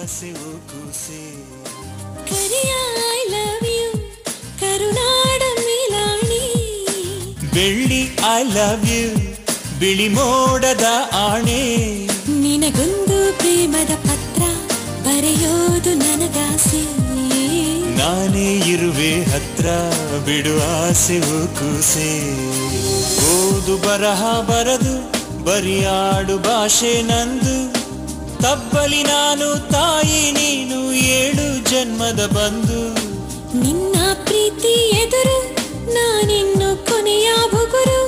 ಆಸೆವು ಕೂಸೆ ಕರಿಯ I love you ಕರುನಾಡ ಮಿಲಾಣಿ ಬೆಳ್ಳಿ ಐ ಲವ್ ಯು ಬಿಳಿ ಮೋಡದ ಆಣೆ ನಿನಗೊಂದು ಪ್ರೇಮದ ಪತ್ರ ಬರೆಯೋದು ನನಗಾಸೆ ನಾನೇ ಇರುವೆ ಹತ್ರ ಬಿಡು ಆಸೆವು ಕೂಸೆ ಓದು ಬರಹ ಬರದು ಬರಿಯಾಡು ಭಾಷೆ ನಂದು ತಬ್ಬಲಿ ನಾನು ತಾಯಿ ನೀನು ಏಳು ಜನ್ಮದ ಬಂದು ನಿನ್ನ ಪ್ರೀತಿ ಎದುರು ನಾನಿನ್ನು ಕೊನೆಯ ಬುಗುರು